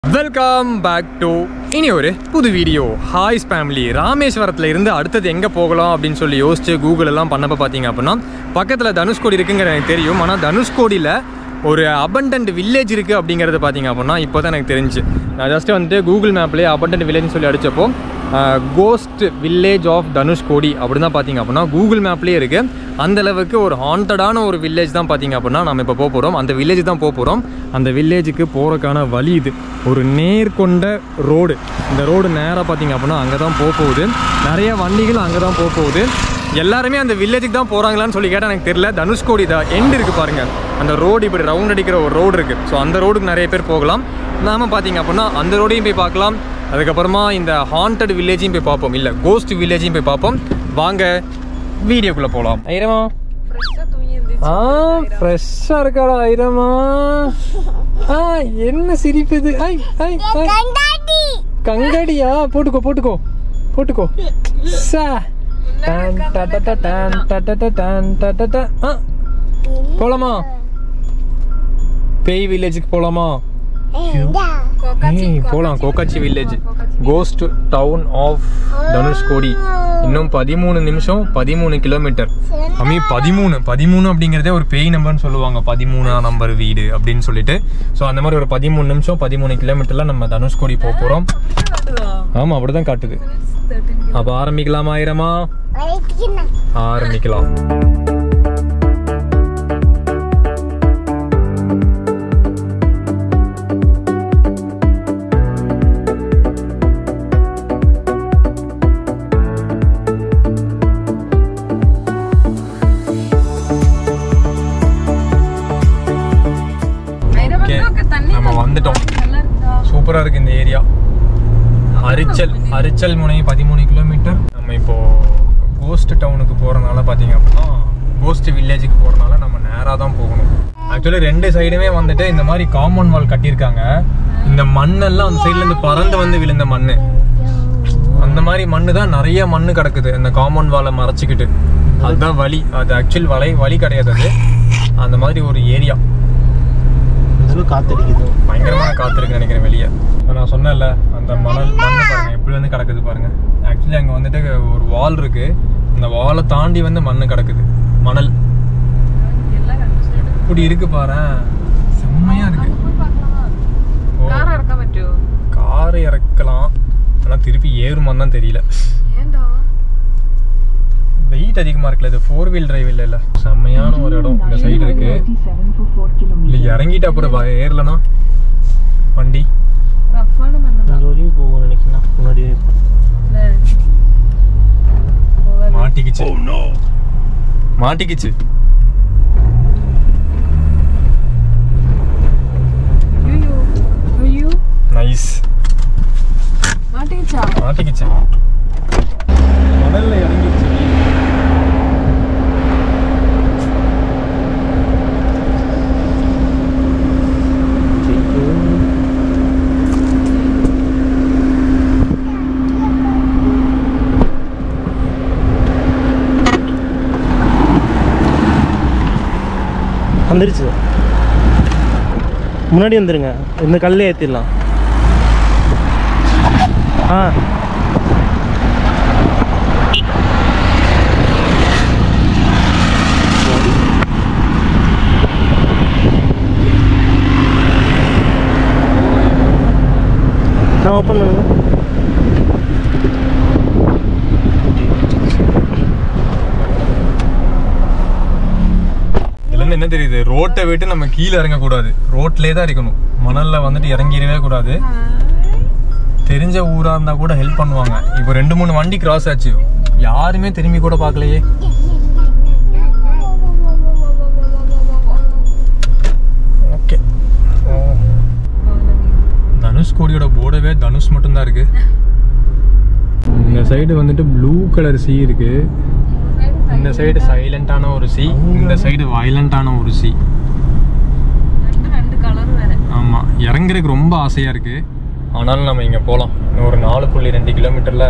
Welcome back to இனி ஒரு புது வீடியோ ஹாய்ஸ் ஃபேமிலி ராமேஸ்வரத்தில் இருந்து அடுத்தது எங்கே போகலாம் அப்படின்னு சொல்லி யோசிச்சு கூகுள் எல்லாம் பண்ணப்போ பார்த்தீங்க அப்படின்னா பக்கத்தில் தனுஷ்கோடி இருக்குங்கிற எனக்கு தெரியும் ஆனால் தனுஷ்கோடியில் ஒரு அபண்டன்ட் வில்லேஜ் இருக்குது அப்படிங்கிறது பார்த்தீங்க அப்படின்னா இப்போ தான் எனக்கு தெரிஞ்சு நான் ஜஸ்ட்டு வந்துட்டு கூகுள் மேப்லேயே அபண்டன்ட் வில்லேஜ்னு சொல்லி அடித்தப்போ கோஸ்ட் வில்லேஜ் ஆஃப் தனுஷ்கோடி அப்படின்னு தான் பார்த்தீங்க அப்படின்னா கூகுள் மேப்லேயே இருக்குது அந்த அளவுக்கு ஒரு ஹாண்டடான ஒரு வில்லேஜ் தான் பார்த்தீங்க அப்படின்னா நம்ம இப்போ போக போகிறோம் அந்த வில்லேஜ் தான் போக போகிறோம் அந்த வில்லேஜுக்கு போகிறக்கான வழி இது ஒரு நேர்கொண்ட ரோடு இந்த ரோடு நேராக பார்த்தீங்க அப்படின்னா அங்கே தான் போக போகுது நிறைய வண்டிகள் அங்கே தான் போக போகுது எல்லாருமே அந்த வில்லேஜுக்கு தான் போகிறாங்களான்னு சொல்லி கேட்டால் எனக்கு தெரியல தனுஷ்கோடி தான் எண்டு இருக்குது பாருங்கள் அந்த ரோடு இப்படி ரவுண்ட் அடிக்கிற ஒரு ரோடு இருக்குது ஸோ அந்த ரோடுக்கு நிறைய பேர் போகலாம் நாம பார்த்தீங்க அப்படின்னா அந்த ரோடையும் போய் பார்க்கலாம் அதுக்கப்புறமா இந்த ஹாண்டட் வில்லேஜையும் போய் பார்ப்போம் இல்லை கோஸ்ட் வில்லேஜையும் போய் பார்ப்போம் வாங்க வீடியோக்குள்ளே போகலாம் ஐரமா ஆ ஃப்ரெஷ்ஷாக இருக்காடா ஐரமா ஆ என்ன சிரிப்பு இது ஐ ஐ ஐ கங்கடியா போட்டுக்கோ போட்டுக்கோ போட்டுக்கோ சா டான் டா டா டா டான் டா டா டா டான் டா டா டா. ஆ போலாமா பேய் வில்லேஜுக்கு போலாமா ஏய், போலாம் கோகாச்சி village ghost town of Dhanushkodi இன்னும் பதிமூணு நிமிஷம் பதிமூணு கிலோமீட்டர் அம்மி பதிமூணு பதிமூணு அப்படிங்கிறதே ஒரு பேய் நம்பர்னு சொல்லுவாங்க பதிமூணா நம்பர் வீடு அப்படின்னு சொல்லிட்டு ஸோ அந்த மாதிரி ஒரு பதிமூணு நிமிஷம் பதிமூணு கிலோமீட்டர்ல நம்ம தனுஷ்கோடி போக போகிறோம் ஆமாம் அப்படிதான் காட்டுது அப்போ ஆரம்பிக்கலாமா ஆயிரமா ஆரம்பிக்கலாம் ஓகே நம்ம வந்துட்டோம் சூப்பராக இருக்கு இந்த ஏரியா அரிச்சல் அரிச்சல் முனை பதிமூணு கிலோமீட்டர் நம்ம இப்போ கோஸ்ட் டவுனுக்கு போகிறனால பார்த்தீங்க அப்படின்னா கோஸ்ட் வில்லேஜுக்கு போகிறனால நம்ம நேராக தான் போகணும் ஆக்சுவலி ரெண்டு சைடுமே வந்துட்டு இந்த மாதிரி காம்பவுண்ட் வால் கட்டியிருக்காங்க இந்த மண்ணெல்லாம் அந்த சைட்லேருந்து பறந்து வந்து விழுந்த மண் அந்த மாதிரி மண்ணு தான் நிறைய மண்ணு கிடக்குது இந்த காம்பவுண்ட் வாலை மறைச்சிக்கிட்டு அதுதான் வழி அது ஆக்சுவல் வலை வழி கிடையாது அது அந்த மாதிரி ஒரு ஏரியா இந்த காத்தடிக்குது பயங்கரமான காத்து இருக்குன்னு நினைக்கிறேன் வெளியே இப்ப நான் சொன்னேன்ல அந்த மணல் மண்ணு பாருங்க எப்படி வந்து கிடக்குது பாருங்க ஆக்சுவலி அங்கே வந்துட்டு ஒரு வால் இருக்கு அந்த வாலை தாண்டி வந்து மண்ணு கிடக்குது மணல் இப்படி இருக்கு பாரு செம்மையா இருக்கு ஓ கார் இறக்கலாம் ஆனா திருப்பி ஏறுமான்னு தான் தெரியல வெயிட் அதிகமா இருக்குல்ல இது ஃபோர் வீல் டிரைவ் இல்ல இல்ல செம்மையான ஒரு இடம் இந்த சைடு இருக்கு இல்ல இறங்கிட்டு அப்புறம் வ- ஏறலனா வண்டி இந்த வரையும் போகும் நினைக்கிறேன் முன்னாடி மாட்டிக்கிச்சு மாட்டிக்கிச்சு நைஸ் மாட்டிக்கிச்சு மணல்ல இறங்கிச்சு வந்துருச்சு முன்னாடி வந்துருங்க இந்த கல்லே ஏற்றிடலாம் ஆ நான் ஓப்பன் பண்ணுங்க இதுல இருந்து என்ன தெரியுது ரோட்டை விட்டு நம்ம கீழே இறங்க கூடாது ரோட்லயே தான் இருக்கணும் மணல்ல வந்துட்டு இறங்கிடவே கூடாது தெரிஞ்ச ஊரா இருந்தா கூட ஹெல்ப் பண்ணுவாங்க இப்போ ரெண்டு மூணு வண்டி கிராஸ் ஆச்சு யாருமே திரும்பி கூட பார்க்கலையே ஓகே தனுஷ்கோடியோட போர்டவே தனுஷ் மட்டும்தான் இருக்கு இந்த சைடு வந்துட்டு ப்ளூ கலர் சி இருக்கு இந்த சைடு சைலண்டான ஒரு சி இந்த சைடு வயலண்டான ஒரு சி ஆமா இறங்குறதுக்கு ரொம்ப ஆசையா இருக்கு ஆனாலும் நம்ம இங்க போலாம் இன்னும் ஒரு நாலு புள்ளி ரெண்டு கிலோமீட்டர்ல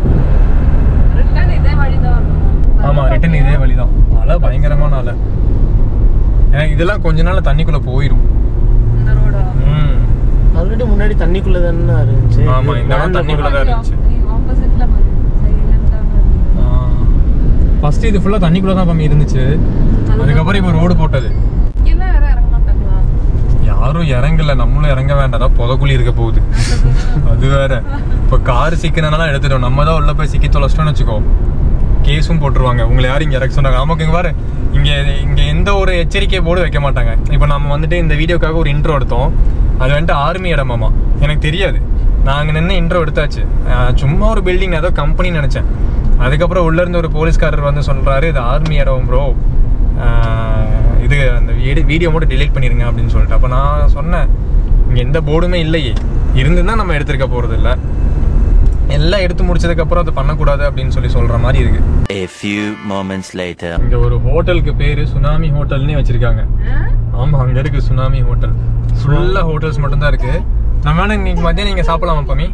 ஆமா ரிட்டன் இதே வழிதான் அலை பயங்கரமான அலை ஏன்னா இதெல்லாம் கொஞ்ச நாள் தண்ணிக்குள்ள போயிடும் ம் ஆல்ரெடி முன்னாடி தண்ணிக்குள்ள தானே இருந்துச்சு ஆமா, இந்த இடம் தண்ணிக்குள்ள தான் இருந்துச்சு. ஆப்போசிட்ல பாரு சைலண்டான ஃபர்ஸ்ட் இது ஃபுல்லா தண்ணிக்குள்ள தான் பம்மி இருந்துச்சு அதுக்கப்புறம் இப்போ ரோடு போட்டது இங்கெல்லாம் யாரும் இறங்க மாட்டாங்களா யாரும் இறங்கல நம்மளும் இறங்க வேண்டாம் புதக்குழி இருக்க போகுது அது வேற இப்போ கார் சிக்கினாலும் எடுத்துட்டோம் நம்ம தான் உள்ள போய் சிக்கி தொலைச்சிட்டோம்னு வச்சுக்கோ கேஸும் போட்டுருவாங்க உங்களை யாரும் இங்கே இறக்க சொன்னாங்க நமக்கு இங்கே பாரு இங்கே இங்கே எந்த ஒரு எச்சரிக்கை போர்டு வைக்க மாட்டாங்க இப்போ நம்ம வந்துட்டு இந்த வீடியோக்காக ஒரு இன்ட்ரோ எடுத்தோம் அது வந்துட்டு ஆர்மி இடமாமா எனக்கு தெரியாது நாங்கள் நின்று இன்ட்ரோ எடுத்தாச்சு அஹ் சும்மா ஒரு பில்டிங் ஏதோ கம்பெனி நினச்சேன் அதுக்கப்புறம் உள்ள இருந்து ஒரு போலீஸ்காரர் வந்து சொல்றாரு இது ஆர்மி இடம் ப்ரோ இது அந்த வீடியோ மட்டும் delete பண்ணிருங்க அப்படின்னு சொல்லிட்டு அப்போ நான் சொன்னேன் இங்கே எந்த போர்டுமே இல்லையே இருந்துதான் நம்ம எடுத்திருக்க போகிறது இல்லை எல்லாம் எடுத்து முடிச்சதுக்கப்புறம் அதை பண்ணக்கூடாது அப்படின்னு சொல்லி சொல்கிற மாதிரி இருக்கு A few moments later. இங்க ஒரு ஹோட்டலுக்கு பேரு சுனாமி ஹோட்டல்னே வச்சிருக்காங்க ஆமா அங்க இருக்கு சுனாமி ஹோட்டல் ஃபுல்லா ஹோட்டல்ஸ் மட்டும் தான் இருக்கு நம்ம வேணா இன்னைக்கு மதியம் நீங்க சாப்பிடலாமா பமி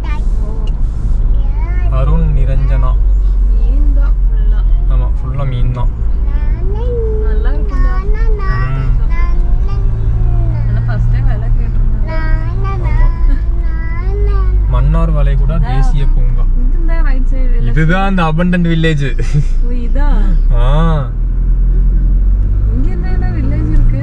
அருண் நிரஞ்சனா மீன் தான் ஃபுல்லா ஆமா ஃபுல்லா மீன் தான் நல்லா இருக்கும்டா ம். ஆனா ஃபர்ஸ்ட் டைம் விலை கேட்டிருந்தாங்க மன்னார் வளைகுடா தேசிய பூங்கா இதுதான் ரைட் சைடு இதுதான் அந்த அபண்டன்ட் வில்லேஜ் ஓ இதா ஆ இங்க என்ன வில்லேஜ் இருக்கு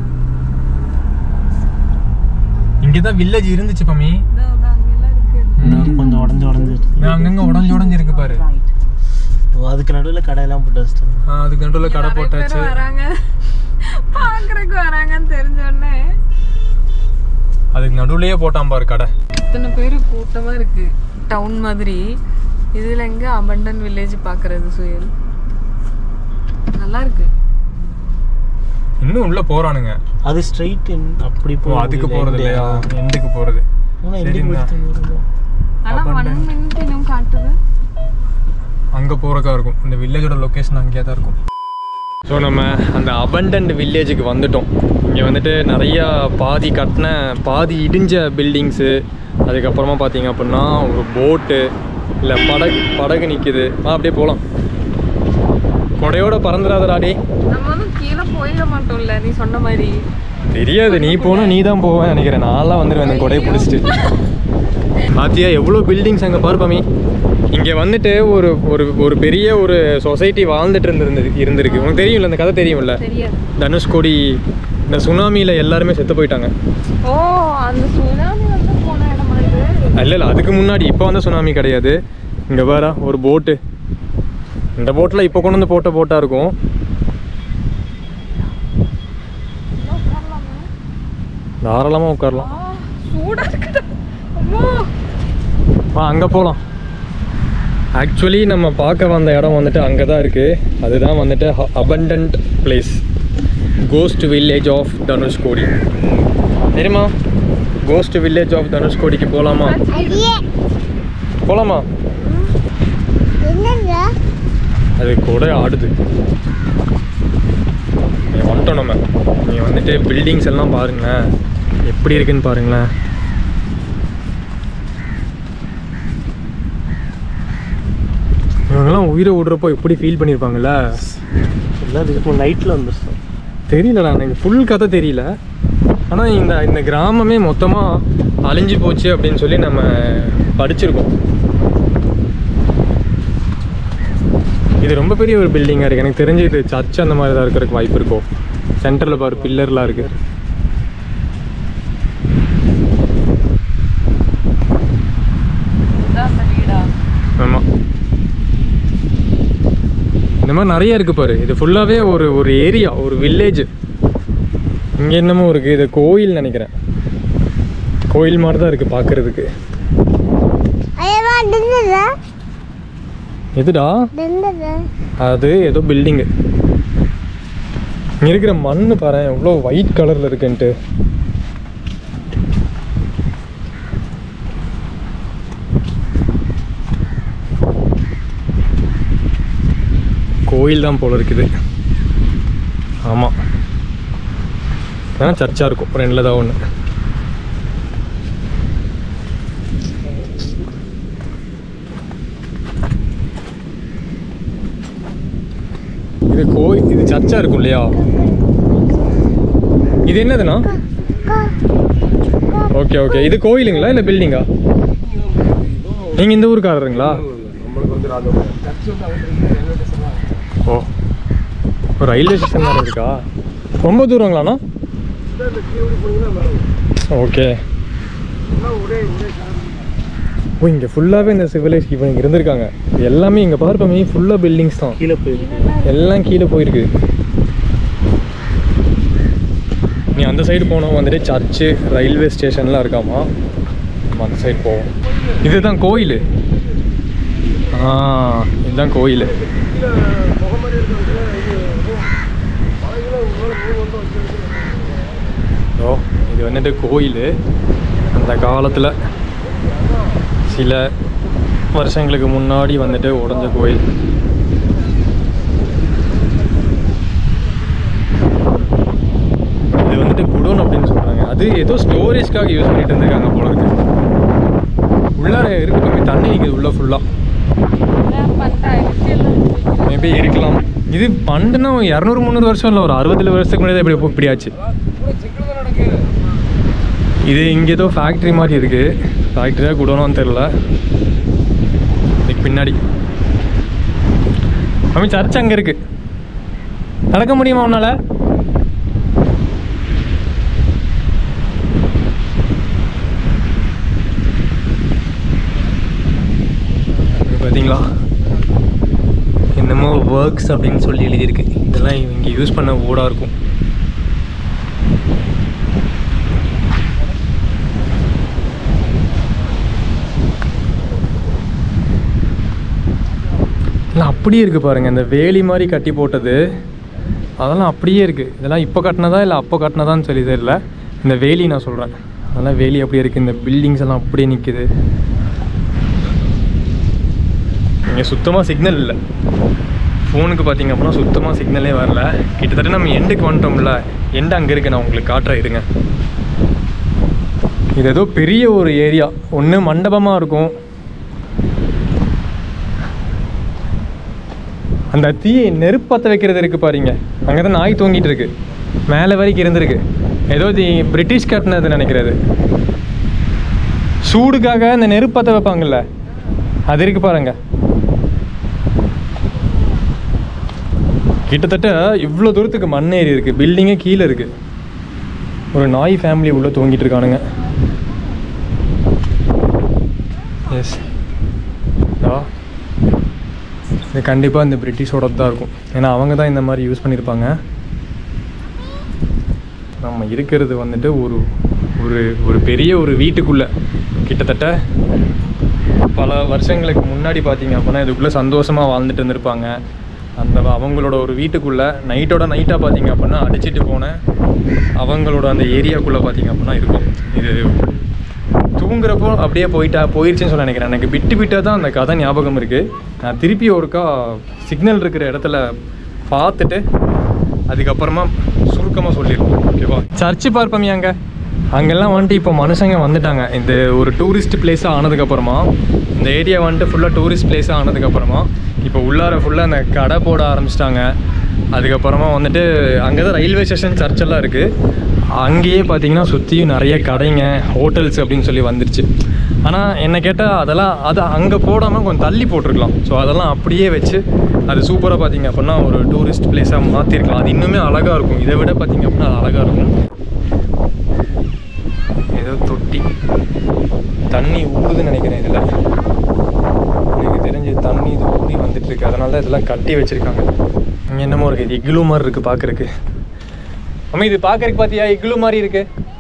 இங்க தான் வில்லேஜ் இருந்துச்சு பமி இதோ இதோ அங்கெல்லாம் இருக்கு இன்னும் கொஞ்சம் உடஞ்சு உடஞ்சு இருக்கு அங்கங்க உடஞ்சு உடஞ்சு இருக்கு பாரு ஓ, அதுக்கு நடுவில் கடையெல்லாம் போட்டு வச்சிட்டாங்க ஆ, அதுக்கு நடுவில் கடை நிறைய பேர் போட்டாச்சு வராங்க பாக்குறதுக்கு வராங்கன்னு தெரிஞ்ச உடனே அதுக்கு நடுவுலயே போட்டான் பாரு கடை இத்தனை பேர் கூட்டமா இருக்கு டவுன் மாதிரி இதுல எங்க அபண்டன் வில்லேஜ் பாக்குறது சுயல் நல்லா இருக்கு இன்னும் உள்ள போறானுங்க அது ஸ்ட்ரைட் அப்படி ஓ போ அதுக்கு போறது இல்லையா எண்டுக்கு போறது சரிண்ணா. ஆனா ஒன் மினிட் இன்னும் காட்டுது அங்கே போகிறக்கா இருக்கும் இந்த வில்லேஜோட லொக்கேஷன் அங்கேயே தான் இருக்கும் ஸோ நம்ம அந்த அபண்டன்ட் வில்லேஜுக்கு வந்துட்டோம் இங்கே வந்துட்டு நிறையா பாதி கட்டின பாதி இடிஞ்ச பில்டிங்ஸு அதுக்கப்புறமா பார்த்தீங்க அப்படின்னா ஒரு போட்டு இல்லை படகு படகு நிற்குது ஆ அப்படியே போகலாம் கொடையோட பறந்துடாதடாடி நம்ம வந்து கீழே போயிட மாட்டோம்ல நீ சொன்ன மாதிரி தெரியாது நீ போனால் நீ தான் போவேன் நினைக்கிறேன் நான்லாம் வந்துடுவேன் இந்த கொடையை பிடிச்சிட்டு பாத்தியா எவ்வளோ பில்டிங்ஸ் அங்கே பார்ப்பமி இங்கே வந்துட்டு ஒரு ஒரு ஒரு பெரிய ஒரு சொசைட்டி வாழ்ந்துட்டு இருந்திருந்தது இருந்திருக்கு உனக்கு தெரியும்ல இந்த கதை தெரியும்ல தெரியாது தனுஷ்கோடி இந்த சுனாமியில் எல்லாருமே செத்து போயிட்டாங்க ஓ அந்த சுனாமி வந்து போன இடமா இது இல்லை இல்லை அதுக்கு முன்னாடி இப்போ வந்த சுனாமி கிடையாது இங்கே வேற ஒரு போட்டு இந்த போட்டில் இப்போ கொண்டு வந்து போட்ட போட்டாக இருக்கும் தாராளமாக உட்காரலாம் ஆ, சூடா இருக்குடா அம்மா வா அங்கே போகலாம் ஆக்சுவலி நம்ம பார்க்க வந்த இடம் வந்துட்டு அங்கே தான் இருக்குது அதுதான் வந்துட்டு abandoned place ghost village of Dhanushkodi தெரியுமா கோஸ்ட் வில்லேஜ் ஆஃப் தனுஷ்கோடிக்கு போகலாமா போகலாமா அது கூட ஆடுது நீ வந்துட்டோம் நம்ம நீ வந்துட்டு பில்டிங்ஸ் எல்லாம் பாருங்களேன் எப்படி இருக்குன்னு பாருங்களேன் இவங்கெல்லாம் உயிரை விடுறப்போ எப்படி ஃபீல் பண்ணியிருப்பாங்கல்ல எல்லாம் இதுக்கு நைட்டில் வந்துருச்சோம் தெரியலடா எனக்கு ஃபுல் கதை தெரியல ஆனால் இந்த இந்த கிராமமே மொத்தமாக அழிஞ்சு போச்சு அப்படின்னு சொல்லி நம்ம படிச்சிருக்கோம் இது ரொம்ப பெரிய ஒரு பில்டிங்காக இருக்குது எனக்கு தெரிஞ்சு இது சர்ச் அந்த மாதிரி தான் இருக்கிறதுக்கு வாய்ப்பு இருக்கும் சென்டரில் பாரு பில்லர்லாம் இருக்குது இதான் அந்த வீடா ஆமாம் இந்த மாதிரி நிறைய இருக்குது பாரு இது ஃபுல்லாகவே ஒரு ஒரு ஏரியா ஒரு வில்லேஜ் இங்கே என்னமோ இருக்குது இது கோயில் நினைக்கிறேன் கோயில் மாதிரி தான் இருக்குது பார்க்குறதுக்கு எதுடா அது ஏதோ பில்டிங்கு இங்கே இருக்கிற மண் பாரு எவ்வளோ ஒயிட் கலரில் இருக்குன்ட்டு கோயில் தான் போல இருக்குது ஆமாம் ஆனால் சர்ச்சாக இருக்கும் ரெண்டில் தான் ஒன்று இது கோயில் இது சர்ச்சாக இருக்கும் இல்லையா இது என்னதுண்ணா ஓகே ஓகே இது கோயிலுங்களா இல்லை பில்டிங்கா நீங்கள் இந்த ஊருக்காரருங்களா நம்மளுக்கு வந்து ராஜபாளையம் சர்ச் வந்து அவங்க ரயில்வே ஸ்டேஷன் ஓ ஒரு ரயில்வே ஸ்டேஷன் வேறு இருக்கா ரொம்ப தூரங்களாண்ணா இந்த கீழே போனீங்கன்னா வரும் ஓகே எல்லாம் ஒரே ஒரே சாமி. ஓ இங்கே ஃபுல்லாகவே இந்த சிவிலைஸ் இப்போ இங்கே இருந்திருக்காங்க எல்லாமே இங்கே பார்ப்பமே ஃபுல்லாக பில்டிங்ஸ் தான் கீழே போயிருக்கு எல்லாம் கீழே போயிருக்கு நீ அந்த சைடு போனோம் வந்துட்டு சர்ச்சு ரயில்வே ஸ்டேஷன்லாம் இருக்காமா நம்ம அந்த சைடு போவோம் இதுதான் கோயில் ஆ இதுதான் கோயில் கீழே முகம் மாதிரி இருக்கிறதுல இது மலைகளை ஒரு மூணு வந்து வச்சிருக்கு ஓ இது வந்துட்டு கோயில் அந்த காலத்தில் சில வருஷங்களுக்கு முன்னாடி வந்துட்டு உடஞ்ச கோயில் இது வந்துட்டு குடோன் அப்படின்னு சொல்கிறாங்க அது ஏதோ ஸ்டோரேஜ்க்காக யூஸ் பண்ணிட்டு இருந்திருக்காங்க போல இருக்கு உள்ளார இருக்கு தண்ணி நிற்குது உள்ள ஃபுல்லாக மேபி இருக்கலாம் இது பண்டுனா இரநூறு முந்நூறு வருஷம் இல்லை ஒரு அறுபதுல வருஷத்துக்கு முன்னாடி தான் இப்படி இப்படி ஆச்சு இது இங்கே ஏதோ ஃபேக்ட்ரி மாதிரி இருக்கு ஃபேக்ட்ரியாக குடோனான்னு தெரில இதுக்கு பின்னாடி மம்மி சர்ச் அங்கே இருக்கு நடக்க முடியுமா உன்னால இங்க பார்த்தீங்களா என்னமோ ஒர்க்ஸ் அப்படின்னு சொல்லி எழுதியிருக்கு இதெல்லாம் இவங்க யூஸ் பண்ண ஓடாக இருக்கும் இல்லை அப்படியே இருக்குது பாருங்கள் இந்த வேலி மாதிரி கட்டி போட்டது அதெல்லாம் அப்படியே இருக்குது இதெல்லாம் இப்போ கட்டினதா இல்லை அப்போ கட்டினதான்னு சொல்லி தெரியல இந்த வேலி நான் சொல்கிறேன் அதெல்லாம் வேலி அப்படியே இருக்குது இந்த பில்டிங்ஸ் எல்லாம் அப்படியே நிற்குது இங்கே சுத்தமாக சிக்னல் இல்லை ஃபோனுக்கு பார்த்தீங்க அப்படின்னா சுத்தமாக சிக்னலே வரல கிட்டத்தட்ட நம்ம எண்டுக்கு வந்துட்டோம்ல எண்டு அங்கே இருக்கு நான் உங்களுக்கு காட்டுறேன் இருங்க இது ஏதோ பெரிய ஒரு ஏரியா ஒன்று மண்டபமாக இருக்கும் அந்த தீ நெருப்பத்த வைக்கிறது இருக்கு பாருங்க அங்கே தான் நாய் தூங்கிட்டு இருக்கு மேலே வரைக்கும் இருந்திருக்கு ஏதோ தி பிரிட்டிஷ் கட்டினது நினைக்கிறது சூடுக்காக அந்த நெருப்பத்த வைப்பாங்கல்ல அது இருக்கு பாருங்க கிட்டத்தட்ட இவ்வளோ தூரத்துக்கு மண் ஏறி இருக்கு பில்டிங்கே கீழே இருக்கு ஒரு நாய் ஃபேமிலி உள்ள தூங்கிட்டு இருக்கானுங்க எஸ் இது கண்டிப்பாக இந்த பிரிட்டிஷோட தான் இருக்கும் ஏன்னா அவங்க தான் இந்த மாதிரி யூஸ் பண்ணியிருப்பாங்க நம்ம இருக்கிறது வந்துட்டு ஒரு ஒரு ஒரு பெரிய ஒரு வீட்டுக்குள்ளே கிட்டத்தட்ட பல வருஷங்களுக்கு முன்னாடி பார்த்தீங்க அப்படின்னா இதுக்குள்ளே சந்தோஷமாக வாழ்ந்துட்டு இருந்திருப்பாங்க அந்த அவங்களோட ஒரு வீட்டுக்குள்ளே நைட்டோட நைட்டாக பார்த்தீங்க அப்படின்னா அடிச்சிட்டு போன அவங்களோட அந்த ஏரியாக்குள்ளே பார்த்தீங்க அப்படின்னா இருக்கும் இது தூங்குறப்போ அப்படியே போயிட்டா போயிடுச்சுன்னு சொல்ல நினைக்கிறேன் எனக்கு விட்டு விட்டாக தான் அந்த கதை ஞாபகம் இருக்குது நான் திருப்பி ஒருக்கா சிக்னல் இருக்கிற இடத்துல பார்த்துட்டு அதுக்கப்புறமா சுருக்கமாக சொல்லிடுவோம் ஓகேவா சர்ச்சு பார்ப்போம் அங்கே அங்கெல்லாம் வந்துட்டு இப்போ மனுஷங்க வந்துட்டாங்க இந்த ஒரு டூரிஸ்ட் பிளேஸாக ஆனதுக்கப்புறமா இந்த ஏரியா வந்துட்டு ஃபுல்லாக டூரிஸ்ட் பிளேஸாக ஆனதுக்கப்புறமா இப்போ உள்ளார ஃபுல்லாக அந்த கடை போட ஆரம்பிச்சிட்டாங்க அதுக்கப்புறமா வந்துட்டு அங்கே தான் ரயில்வே ஸ்டேஷன் சர்ச்செல்லாம் இருக்குது அங்கேயே பார்த்தீங்கன்னா சுற்றியும் நிறைய கடைங்க ஹோட்டல்ஸ் அப்படின்னு சொல்லி வந்துருச்சு ஆனால் என்ன கேட்டால் அதெல்லாம் அதை அங்கே போடாமல் கொஞ்சம் தள்ளி போட்டிருக்கலாம் ஸோ அதெல்லாம் அப்படியே வச்சு அது சூப்பராக பார்த்தீங்க அப்படின்னா ஒரு டூரிஸ்ட் பிளேஸாக மாற்றிருக்கலாம் அது இன்னுமே அழகாக இருக்கும் இதை விட பார்த்தீங்க அப்படின்னா அது அழகாக இருக்கும் ஏதோ தொட்டி தண்ணி ஊறுதுன்னு நினைக்கிறேன் இதில் எனக்கு தெரிஞ்சு தண்ணி இது ஊறி வந்துட்டு இருக்கு அதனால தான் இதெல்லாம் கட்டி வச்சிருக்காங்க இங்கே என்னமோ இருக்குது இது இக்லூ மாதிரி இருக்குது பார்க்குறக்கு அம்மா இது பார்க்கறதுக்கு பார்த்தியா இக்லூ மாதிரி இருக்கு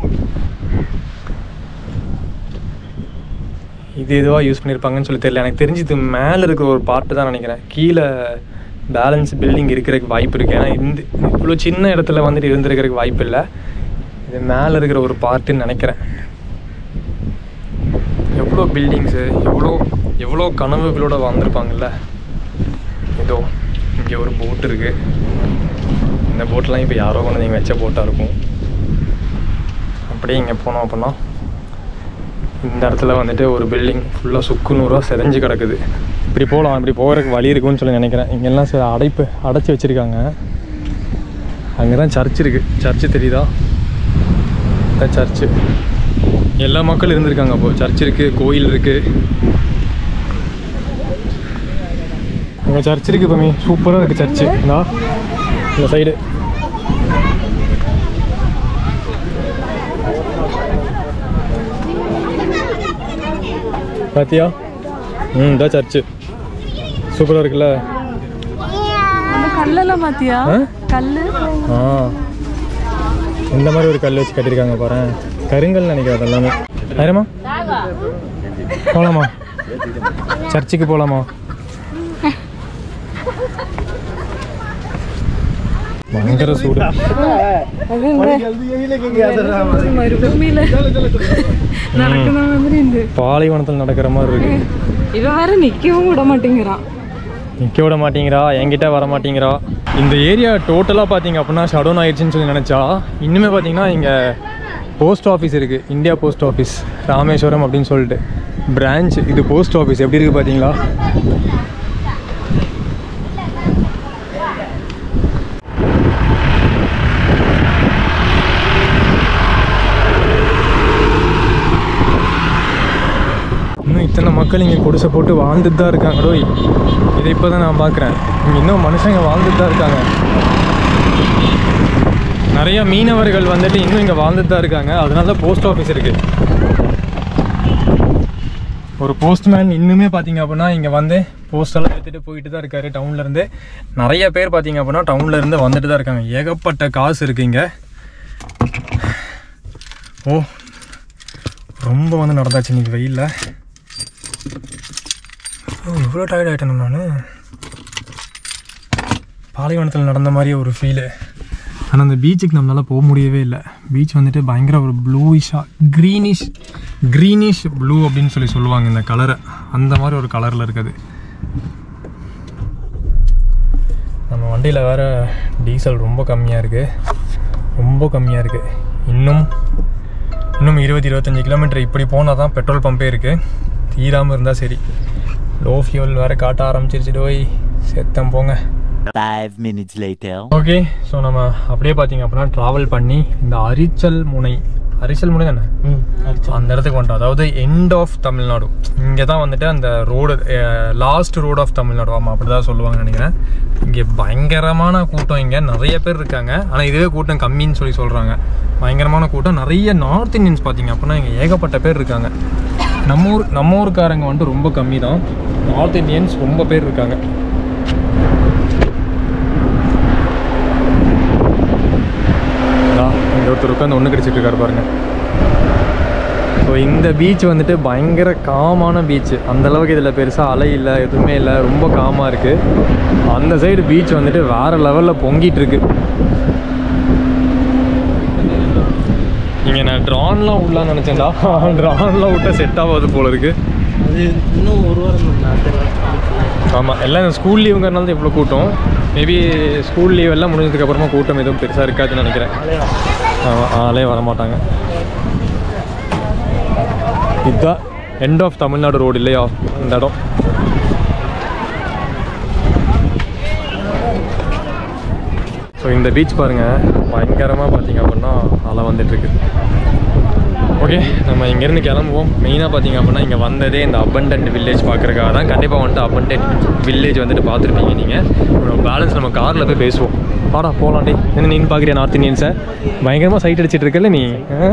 இது எதுவாக யூஸ் பண்ணியிருப்பாங்கன்னு சொல்லி தெரியல எனக்கு தெரிஞ்சு இது மேலே இருக்கிற ஒரு பார்ட்டு தான் நினைக்கிறேன் கீழே பேலன்ஸ் பில்டிங் இருக்கிறதுக்கு வாய்ப்பு இருக்குது ஏன்னா இந்த இவ்வளோ சின்ன இடத்துல வந்துட்டு இருந்திருக்கிறதுக்கு வாய்ப்பு இல்லை இது மேலே இருக்கிற ஒரு பார்ட்டுன்னு நினைக்கிறேன் எவ்வளோ பில்டிங்ஸு எவ்வளோ எவ்வளோ கனவுகளோட வாழ்ந்துருப்பாங்கல்ல இதோ இங்கே ஒரு போட் இருக்குது இந்த போட்லாம் இப்போ யாரோ கொண்டு நீங்கள் வச்ச போட்டாக இருக்கும் அப்படியே இங்கே போனோம் அப்படின்னா இந்த இடத்துல வந்துட்டு ஒரு பில்டிங் ஃபுல்லாக சுக்கு நூறாக செதஞ்சு கிடக்குது இப்படி போகலாம் இப்படி போகிறதுக்கு வழி இருக்குன்னு சொல்லி நினைக்கிறேன் இங்கெல்லாம் சில அடைப்பு அடைச்சி வச்சுருக்காங்க அங்கே தான் சர்ச் இருக்குது சர்ச்சு தெரியுதா இந்த சர்ச்சு எல்லா மக்களும் இருந்திருக்காங்க அப்போ சர்ச் இருக்கு கோயில் இருக்கு அங்கே சர்ச் இருக்கு பமி சூப்பராக இருக்கு சர்ச்சு இந்தா இந்த சைடு பாத்தியா ம் இதான் சர்ச்சு சூப்பராக இருக்குல்ல அந்த கல்லெல்லாம் பாத்தியா ஆ? கல்லு ஆ இந்த மாதிரி ஒரு கல் வச்சு கட்டியிருக்காங்க பாரு கருங்கல் நினைக்கிறேன் அதெல்லாமே ஆயிரமா போகலாமா சர்ச்சுக்கு போகலாமா பயங்கர சூடு மறுபூமியில நடக்கிற மாதிரி இந்த பாலைவனத்தில் நடக்கிற மாதிரி இருக்கு இவன் வேற நிக்கவும் விட மாட்டேங்கிறான் நிற்க விட மாட்டேங்கிறா என்கிட்ட வர மாட்டேங்கிறா இந்த ஏரியா டோட்டலாக பார்த்தீங்க அப்படின்னா ஷடவுன் ஆயிடுச்சுன்னு சொல்லி நினச்சா இன்னுமே பார்த்தீங்கன்னா இங்கே போஸ்ட் ஆஃபீஸ் இருக்குது இந்தியா போஸ்ட் ஆஃபீஸ் ராமேஸ்வரம் அப்படின்னு சொல்லிட்டு பிரான்ச் இது போஸ்ட் ஆஃபீஸ் எப்படி இருக்குது பார்த்தீங்களா இன்னும் இத்தனை மக்கள் இங்கே குடிசை போட்டு வாழ்ந்துட்டு தான் இருக்காங்க டோய் இதை இப்போ தான் நான் பார்க்குறேன் இங்கே இன்னும் மனுஷங்க வாழ்ந்துட்டு தான் இருக்காங்க நிறைய மீனவர்கள் வந்துட்டு இன்னும் இங்கே வாழ்ந்துட்டு தான் இருக்காங்க அதனால தான் போஸ்ட் ஆஃபீஸ் இருக்குது ஒரு போஸ்ட்மேன் இன்னுமே பார்த்தீங்க அப்படின்னா இங்கே வந்து போஸ்டெல்லாம் எடுத்துகிட்டு போயிட்டு தான் இருக்காரு டவுன்லேருந்து நிறைய பேர் பார்த்தீங்க அப்படின்னா டவுன்ல இருந்து வந்துட்டு தான் இருக்காங்க ஏகப்பட்ட காசு இருக்குது இங்கே ஓ ரொம்ப வந்து நடந்தாச்சு இன்னைக்கு வெயிலில் ஓ இவ்வளோ டயர்ட் ஆகிட்டேன் நான் பாலைவனத்தில் நடந்த மாதிரியே ஒரு ஃபீலு ஆனால் அந்த பீச்சுக்கு நம்மளால் போக முடியவே இல்லை பீச் வந்துட்டு பயங்கர ஒரு ப்ளூயிஷாக க்ரீனிஷ் க்ரீனிஷ் ப்ளூ அப்படின்னு சொல்லி சொல்லுவாங்க இந்த கலரை அந்த மாதிரி ஒரு கலரில் இருக்குது நம்ம வண்டியில் வேற டீசல் ரொம்ப கம்மியாக இருக்குது ரொம்ப கம்மியாக இருக்குது இன்னும் இன்னும் இருபது இருபத்தஞ்சி கிலோமீட்டர் இப்படி போனால் தான் பெட்ரோல் பம்பே இருக்குது தீராமல் இருந்தால் சரி லோ ஃபியூல் வேறு காட்ட ஆரம்பிச்சிருச்சு டோய் செத்தம் போங்க Five minutes later. Okay so நம்ம அப்படியே பார்த்தீங்க அப்படின்னா ட்ராவல் பண்ணி இந்த அரிச்சல் முனை அரிச்சல் முனை தானே ம் அடிச்சா அந்த இடத்துக்கு வந்துட்டோம் அதாவது எண்ட் ஆஃப் தமிழ்நாடு இங்கே தான் வந்துட்டு அந்த road last road of Tamil Nadu ஆமாம் அப்படி தான் சொல்லுவாங்கன்னு நினைக்கிறேன் இங்கே பயங்கரமான கூட்டம் இங்கே நிறைய பேர் இருக்காங்க ஆனால் இதுவே கூட்டம் கம்மின்னு சொல்லி சொல்கிறாங்க பயங்கரமான கூட்டம் நிறைய நார்த் இந்தியன்ஸ் பார்த்தீங்க அப்படின்னா இங்கே ஏகப்பட்ட பேர் இருக்காங்க நம்ம ஊர் நம்ம ஊருக்காரங்க வந்துட்டு ரொம்ப கம்மி தான் நார்த் இந்தியன்ஸ் ரொம்ப பேர் இருக்காங்க இங்கே ஒருத்தர் உட்காந்து ஒன்று கடிச்சிட்டு இருக்காரு பாருங்க ஸோ இந்த பீச் வந்துட்டு பயங்கர காமான பீச் அந்த அளவுக்கு இதில் பெருசாக அலை இல்லை எதுவுமே இல்லை ரொம்ப காமாக இருக்குது அந்த சைடு பீச் வந்துட்டு வேறு லெவலில் பொங்கிட்டு இருக்கு இங்கே நான் ட்ரான்லாம் விடலான்னு நினச்சேன்டா ட்ரான்லாம் விட்டால் செட் ஆகாது போல இருக்குது அது இன்னும் ஒரு வாரம் தான் அடுத்த வாரம் ஆமாம் எல்லாம் இந்த ஸ்கூல் லீவுங்கிறனால தான் இவ்வளோ கூட்டம் மேபி ஸ்கூல் லீவ் எல்லாம் முடிஞ்சதுக்கப்புறமா கூட்டம் எதுவும் பெருசாக இருக்காதுன்னு நினைக்கிறேன் ஆமாம் ஆளே வரமாட்டாங்க இதுதான் எண்ட் ஆஃப் தமிழ்நாடு ரோடு இல்லையா இந்த இடம் ஸோ இந்த பீச் பாருங்கள் பயங்கரமாக பார்த்தீங்க அப்படின்னா அலை வந்துட்டுருக்கு ஓகே நம்ம இங்கேருந்து கிளம்புவோம் மெயினாக பார்த்தீங்க அப்படின்னா இங்கே வந்ததே இந்த அபண்டன்ட் வில்லேஜ் பார்க்குறக்காக தான் கண்டிப்பாக வந்துட்டு அபண்டன்ட் வில்லேஜ் வந்துட்டு பார்த்துருப்பீங்க நீங்கள் பேலன்ஸ் நம்ம காரில் போய் பேசுவோம் வாடா போகலாண்டி என்ன நீ பார்க்குறியா நார்த் இந்தியன்ஸை பயங்கரமாக சைட் அடிச்சிட்டு இருக்கல நீ ஆ?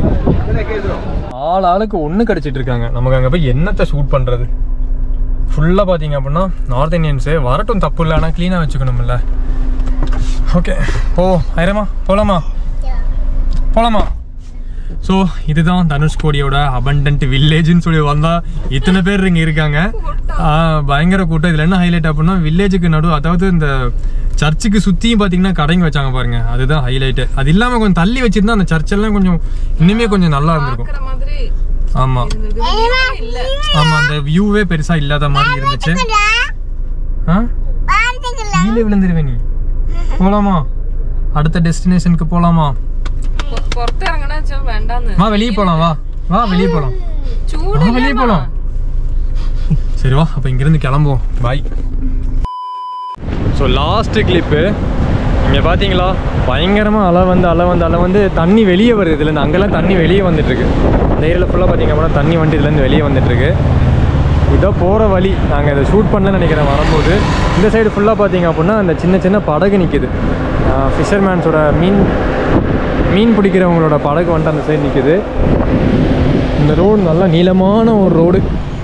ஆள் ஆளுக்கு ஒன்று கடிச்சிட்டு இருக்காங்க நமக்கு அங்கே போய் என்னத்தை ஷூட் பண்ணுறது ஃபுல்லாக பார்த்தீங்க அப்படின்னா நார்த் இந்தியன்ஸு வரட்டும் தப்பு இல்லை ஆனால் க்ளீனாக வச்சுக்கணும்ல ஓகே போ ஐரமா போகலாமா போகலாமா ஸோ இதுதான் தனுஷ்கோடியோட அபண்டன்ட் வில்லேஜ்னு சொல்லி வந்தால் இத்தனை பேர் இங்கே இருக்காங்க ஆ, பயங்கர கூட்டம் இதில் என்ன ஹைலைட் அப்படின்னா வில்லேஜுக்கு நடு அதாவது இந்த சர்ச்சுக்கு சுற்றியும் பார்த்தீங்கன்னா கடைங்க வச்சாங்க பாருங்க அதுதான் ஹைலைட்டு அது இல்லாமல் கொஞ்சம் தள்ளி வச்சிருந்தா அந்த சர்ச்செல்லாம் கொஞ்சம் இன்னுமே கொஞ்சம் நல்லா இருந்திருக்கும் பாக்குற மாதிரி ஆமாம் இருந்திருக்கு. இல்ல ஆமாம் அந்த வியூவே பெருசாக இல்லாத மாதிரி இருந்துச்சு ஆ கீழே விழுந்துருவே நீ போகலாமா அடுத்த டெஸ்டினேஷனுக்கு போகலாமா பொ- புறத்து இறங்கினா வேண்டான்னு வா வெளியே போகலாம் வா வா வெளியே போகலாம் சூடு வா வெளியே போகலாம் சரி வா அப்போ இங்கேருந்து கிளம்புவோம் பாய் ஸோ லாஸ்ட்டு கிளிப்பு இங்கே பார்த்தீங்களா பயங்கரமாக அலை வந்து அலை வந்து அலை வந்து தண்ணி வெளியே வருது இதுலேருந்து அங்கெல்லாம் தண்ணி வெளியே வந்துட்டுருக்கு அந்த ஏரியாவில் ஃபுல்லாக பார்த்தீங்க அப்படின்னா தண்ணி வந்து இதுலேருந்து வெளியே வந்துட்டுருக்கு இதான் போகிற வழி நாங்கள் இதை ஷூட் பண்ணல நினைக்கிறேன் வரும்போது இந்த சைடு ஃபுல்லாக பார்த்தீங்க அப்படின்னா அந்த சின்ன சின்ன படகு நிற்கிது ஃபிஷர்மேன்ஸோட மீன் மீன் பிடிக்கிறவங்களோட படகு வந்துட்டு அந்த சைடு நிற்கிது இந்த ரோடு நல்லா நீளமான ஒரு ரோடு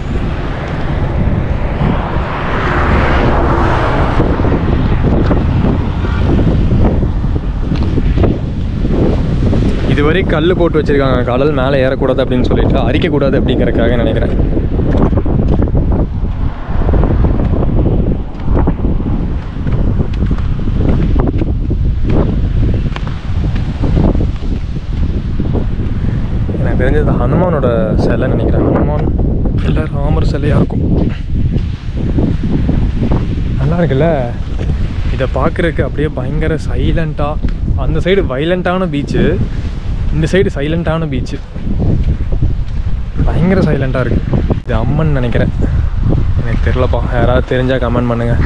இதுவரை கல் போட்டு வச்சிருக்காங்க கடல் மேலே ஏறக்கூடாது அப்படின்னு சொல்லிட்டு அரிக்கக்கூடாது அப்படிங்கறதுக்காக நினைக்கிறேன் எனக்கு தெரிஞ்சது ஹனுமானோட சிலை நினைக்கிறேன் ஹனுமான் இல்லை ராமர் சிலையாக இருக்கும் நல்லா இருக்குல்ல இதை பார்க்குறதுக்கு அப்படியே பயங்கர சைலண்ட்டாக அந்த சைடு வைலண்ட்டான பீச்சு இந்த சைடு சைலண்ட்டான பீச்சு பயங்கர சைலண்ட்டாக இருக்குது இது அம்மன் நினைக்கிறேன் எனக்கு தெரிலப்பா யாராவது தெரிஞ்சால் கமெண்ட் பண்ணுங்கள்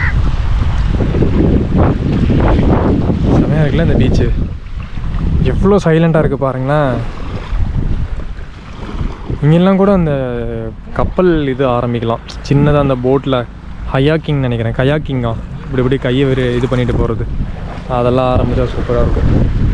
செமையாக இருக்குல்ல இந்த பீச்சு எவ்வளோ சைலண்ட்டாக இருக்குது பாருங்களேன் இங்கெல்லாம் கூட அந்த கப்பல் இது ஆரம்பிக்கலாம் சின்னதாக அந்த போட்டில் ஹயாக்கிங் நினைக்கிறேன் கயாக்கிங்கா இப்படி இப்படி கையை வெறு இது பண்ணிட்டு போகிறது அதெல்லாம் ஆரம்பித்தா சூப்பராக இருக்கும்